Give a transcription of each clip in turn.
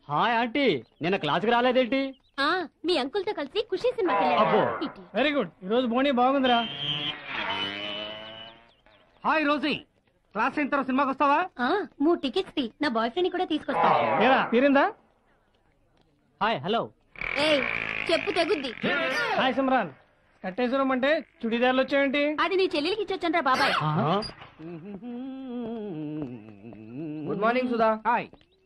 Hi aunty నిన్న క్లాస్కి రాలేదేంటి ఆ మీ అంకుల్ తో కలిసి ఖుషి సినిమాకి అబ్బో. వెళ్ళాడు ఇటీ. వెరీ గుడ్ ఈ రోజు బోనీ బాగుందిరా హాయ్ రోజీ క్లాస్ అయిన తర్వాత సినిమాకి వస్తావా ఆ మూడు టికెట్స్ తీ నా బాయ్ ఫ్రెండ్ కూడా తీసుకొస్తా ఏరా తీరిందా హాయ్ హలో ఏయ్ చెప్పు తెగుద్ది హాయ్ సిమ్రాన్ కట్టేశ్వరం అంటే చుడిదార్లు వచ్చాయంటి అది నీ చెల్లెలికి ఇచ్చొచ్చండ్రా బాబాయ్ good morning Sudha hi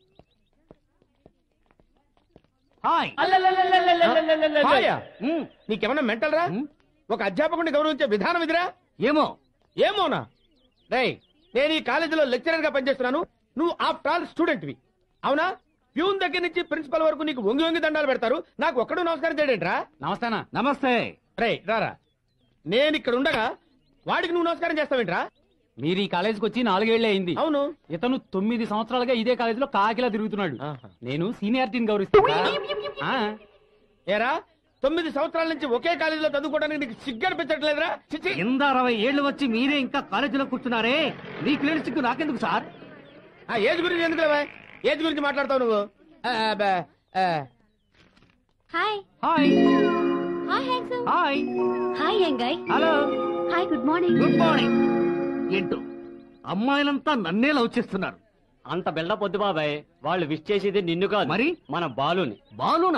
hi హాయా? నీకేమన్నా మెంటల్ రా ఒక అధ్యాపకుడిని గౌరవించే విధానం ఇదిరా ఏమో ఏమోనా రేయ్ నేను ఈ కాలేజీలో లెక్చరర్ గా పనిచేస్తున్నాను నువ్వు ఆఫ్టర్ ఆల్ స్టూడెంట్ వి అవునా ప్యూన్ దగ్గర నుంచి ప్రిన్సిపల్ వరకు నీకు వంగి వంగి దండాలు పెడతారు నాకు ఒక్కడు నమస్కారం చేయడేంట్రా నమస్తేనా నమస్తే రే రారా నేను ఇక్కడ ఉండగా వాడికి నువ్వు నమస్కారం చేస్తావేంట్రా మీరు ఈ కాలేజీకి వచ్చి నాలుగేళ్లే అయింది అవును ఇతను తొమ్మిది సంవత్సరాలుగా ఇదే కాలేజీలో కాకిలా తిరుగుతున్నాడు ఆహా. నేను సీనియారిటీని గౌరవిస్తా ఆ, ఏరా తొమ్మిది సంవత్సరాల నుంచి ఒకే కాలేజీలో చదువుకోవడానికి నీకు సిగ్గు అనిపించట్లేదురా చిచ్చి కింద అరవై ఏళ్ళు వచ్చి మీరే ఇంకా కాలేజీలో కూర్చున్నారే మీకు లేని సిగ్గు నాకెందుకు సార్ ఆ ఏజ్ గురించి ఎందుకు లేవా ఏజ్ గురించి మాట్లాడతావు నువ్వు ఆ, బా, ఆ. Hi hi hi handsome hi hi యంగాయ్ hello hi good morning good morning ఏంటో అమ్మాయిలంతా నన్నే లవ్ చేస్తున్నారు అంత బిల్డప్ వద్దు బాబాయ్ వాళ్ళు విష్ చేసేది నిన్ను కాదు మరి? మన బాలుని బాలునా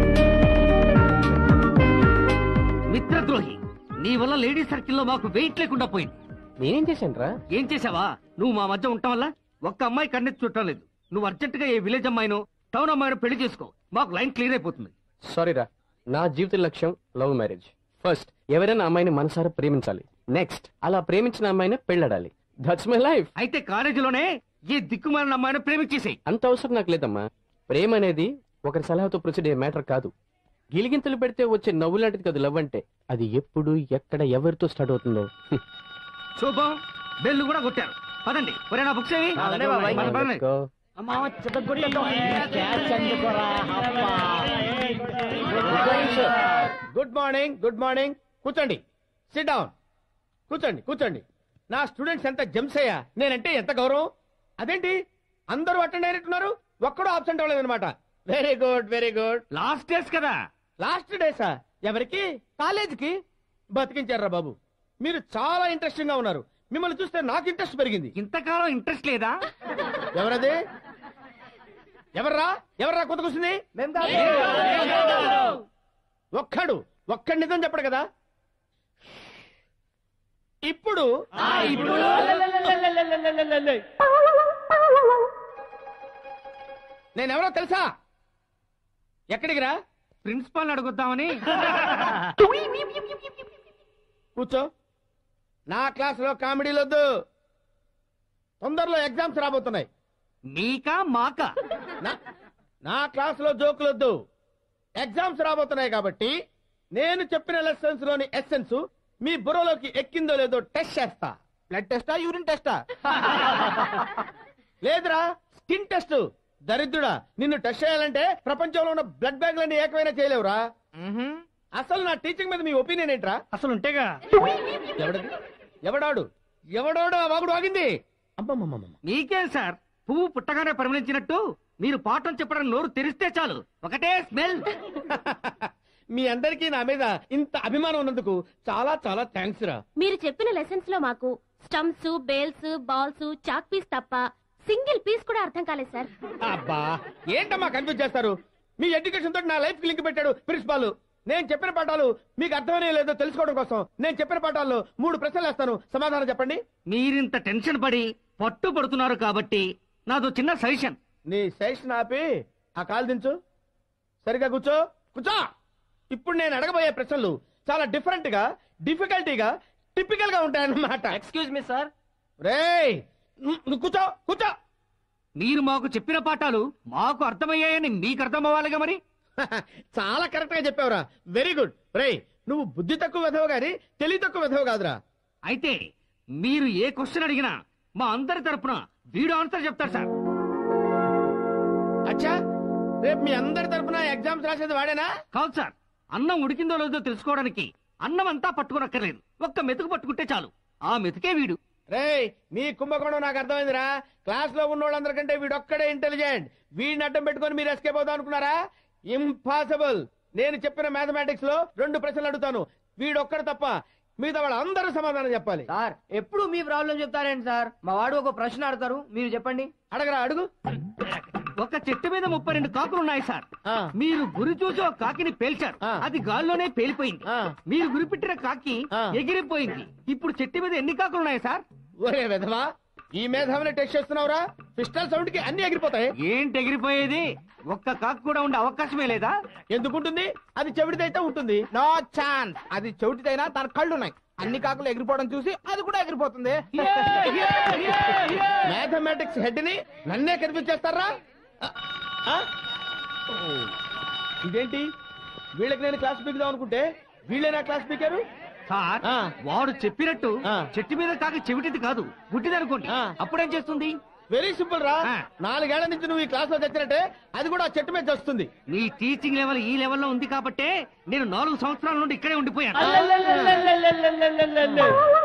మిత్రద్రోహి నీ వల్ల లేడీస్ సర్కిల్లో మాకు వెయిట్ లేకుండా పోయింది నేనేం చేశాను రా ఏం చేసావా నువ్వు మా మధ్య ఉండటం వల్ల ఒక్క అమ్మాయి కన్నెత్తి చుట్టం లేదు నువ్వు అర్జెంట్ గా ఏ విలేజ్ అమ్మాయినో టౌన్ అమ్మాయినో పెళ్లి చేసుకో మాకు లైన్ క్లియర్ అయిపోతుంది సారీ రా నా జీవిత లక్ష్యం లవ్ మ్యారేజ్ ఫస్ట్ ఎవరైనా అమ్మాయిని మనసారా ప్రేమించాలి నెక్స్ట్ అలా ప్రేమించిన అమ్మాయిని పెళ్ళాడాలి దట్స్ మై లైఫ్ అయితే కాలేజీలోనే ఏ దిక్కుమాలిన అమ్మాయిని ప్రేమించేసేయ్ అంత అవసరం నాకు లేదమ్మా ప్రేమ అనేది ఒకరి సలహాతో ప్రొసీడ్ అయ్యే మ్యాటర్ కాదు గిలిగింతలు పెడితే వచ్చే నవ్వు లాంటిది కాదు లవ్ అంటే అది ఎప్పుడు ఎక్కడ ఎవరితో స్టార్ట్ అవుతుందో హ్మ్. శుభం బెల్లు కూడా కొట్టారు పదండి ఒరే నా బుక్స్ ఏవి పద, పదండి. Let's go. Good morning good morning కూర్చోండి సిట్ డౌన్ కూర్చోండి కూర్చోండి నా స్టూడెంట్స్ ఎంత జమ్స్ అయ్యా నేనంటే ఎంత గౌరవం అదేంటి అందరూ అటెండ్ అయినట్టున్నారు ఒక్కడూ ఆబ్సెంట్ అవ్వలేదన్నమాట very good very good last days కదా లాస్ట్ డేసా ఎవరికి కాలేజీకి బతికించారా బాబు మీరు చాలా ఇంట్రెస్టింగ్ గా ఉన్నారు మిమ్మల్ని చూస్తే నాకు ఇంట్రెస్ట్ పెరిగింది ఇంతకాలం ఇంట్రెస్ట్ లేదా ఎవరది ఎవర్రా ఎవర్రా కొత్త కూర్చుంది ఒక్కడు ఒక్కడి నిజం చెప్పడు కదా ఇప్పుడు నేనెవరో తెలుసా ఎక్కడికి రా ప్రిన్సిపాల్ అడుగుద్దామని కూర్చో నా క్లాస్ లో కామెడీలు వద్దు తొందరలో ఎగ్జామ్స్ రాబోతున్నాయి మీకా మాకా నా- నా క్లాస్ లో జోకులు వద్దు ఎగ్జామ్స్ రాబోతున్నాయి కాబట్టి నేను చెప్పిన లెసన్స్ లోని ఎస్సెన్స్ మీ బుర్రలోకి ఎక్కిందో లేదో టెస్ట్ చేస్తా బ్లడ్ టెస్టా యూరిన్ టెస్టా లేదురా స్కిన్ టెస్ట్ దరిద్రుడా నిన్ను టెస్ట్ చేయాలంటే ప్రపంచంలో ఉన్న బ్లడ్ బ్యాంకులన్నీ ఏకమైనా చేయలేవురా అసలు నా టీచింగ్ మీద మీ ఒపీనియన్ ఏంట్రా అసలు ఉంటేగా ఎవడది ఎవడాడు ఎవడాడు ఆ వాగుడు ఆగింది అమ్మమ్మమ్మమ్మ మీకేం సార్ పువ్వు పుట్టగానే పరిమళించినట్టు మీరు పాఠం చెప్పడానికి నోరు తెరిస్తే చాలు ఒకటే స్మెల్ మీ అందరికీ నా మీద ఇంత అభిమానం ఉన్నందుకు చాలా చాలా థ్యాంక్స్ రా మీరు చెప్పిన లెసన్స్ లో మాకు stumps bails balls chalk piece తప్ప సింగిల్ పీస్ కూడా అర్థం కాలేదు సార్ అబ్బా ఏంటమ్మా కన్ఫ్యూజ్ చేస్తారు మీ ఎడ్యుకేషన్ తోటి నా లైఫ్ కి లింక్ పెట్టాడు ప్రిన్సిపాల్ నేను చెప్పిన పాఠాలు మీకు అర్థమనే లేదో తెలుసుకోవడం కోసం నేను చెప్పిన పాఠాల్లో మూడు ప్రశ్నలు వేస్తాను సమాధానం చెప్పండి మీరింత టెన్షన్ పడి పట్టు పడుతున్నారు కాబట్టి నాదో చిన్న సజెషన్ నీ సైషన్ ఆపి ఆ కాలు దించు సరిగా కూర్చో కూర్చో ఇప్పుడు నేను అడగబోయే ప్రశ్నలు చాలా డిఫరెంట్ గా డిఫికల్టీగా టిపికల్ గా ఉంటాయన్నమాట ఎక్స్క్యూజ్ మీ సార్ రేయ్ నువ్వు కూర్చో కూర్చో మీరు మాకు చెప్పిన పాఠాలు మాకు అర్థమయ్యాయని మీకు అర్థమవ్వాలిగా మరి చాలా కరెక్ట్ గా చెప్పావురా వెరీ గుడ్ రేయ్ నువ్వు బుద్ధి తక్కువ వెధవ గాని తెలివి తక్కువ వెధవ కాదురా అయితే మీరు ఏ క్వశ్చన్ అడిగినా మా అందరి తరపున వీడు ఆన్సర్ చెప్తారు సార్ అచ్చా రేపు మీ అందరి తరపున ఎగ్జామ్స్ రాసేది వాడేనా కాదు సార్ అన్నం ఉడికిందో లేదో తెలుసుకోవడానికి అన్నం అంతా పట్టుకోనక్కర్లేదు ఒక్క మెతుకు పట్టుకుంటే చాలు ఆ మెతుకే వీడు రేయ్ మీ కుంభకోణం నాకు అర్థమైందిరా క్లాస్ లో ఉన్న వాళ్ళందరికంటే వీడొక్కడే ఇంటెలిజెంట్ వీడిని అడ్డం పెట్టుకొని మీరు ఎస్కేప్ అవుతా అనుకున్నారా ఇంపాసిబుల్ నేను చెప్పిన మ్యాథమెటిక్స్ లో రెండు ప్రశ్నలు అడుగుతాను వీడొక్కడు తప్ప మిగతా వాళ్ళు అందరూ సమాధానం చెప్పాలి సార్ ఎప్పుడు మీ ప్రాబ్లం చెప్తారేంటి సార్ మా వాడు ఒక ప్రశ్న అడతారు మీరు చెప్పండి అడగరా అడుగు ఒక చెట్టు మీద ముప్పై రెండు కాకులు ఉన్నాయి సార్ ఆ, మీరు గురి చూసి ఒక కాకిని పేల్చారు ఆ. అది గాల్లోనే పేలిపోయింది ఆ. మీరు గురిపెట్టిన కాకి ఆ. ఎగిరిపోయింది ఇప్పుడు చెట్టు మీద ఎన్ని కాకులు ఉన్నాయి సార్ ఒరే విధవా ఈ మేధావిని టెస్ట్ చేస్తున్నావురా పిస్టల్ సౌండ్ కి అన్ని ఎగిరిపోతాయి ఏంటి ఎగిరిపోయేది ఒక్క కాకు కూడా ఉండే అవకాశమే లేదా ఎందుకుంటుంది అది చెవిటిదైతే ఉంటుంది నో ఛాన్స్ అది చెవిటిదైనా తన కళ్ళు ఉన్నాయి అన్ని కాకులు ఎగిరిపోవడం చూసి అది కూడా ఎగిరిపోతుంది మ్యాథమెటిక్స్ హెడ్ ని నన్నే కనిపించేస్తారా ఆ, ఆ? ఓ, ఇదేంటి వీళ్ళకి నేను క్లాస్ పీకుదాం అనుకుంటే వీళ్ళే నా క్లాస్ పీకారు సార్ ఆ. వాడు చెప్పినట్టు ఆ. చెట్టు మీద కాకి చెవిటిది కాదు గుడ్డిది అనుకోండి ఆ. అప్పుడేం చేస్తుంది వెరీ సింపుల్ రా ఆ. నాలుగేళ్ల నుంచి నువ్వు ఈ క్లాస్ లో తెచ్చినట్టే అది కూడా ఆ చెట్టు మీద వస్తుంది నీ టీచింగ్ లెవెల్ ఈ లెవెల్లో ఉంది కాబట్టే నేను నాలుగు సంవత్సరాల నుండి ఇక్కడే ఉండిపోయాను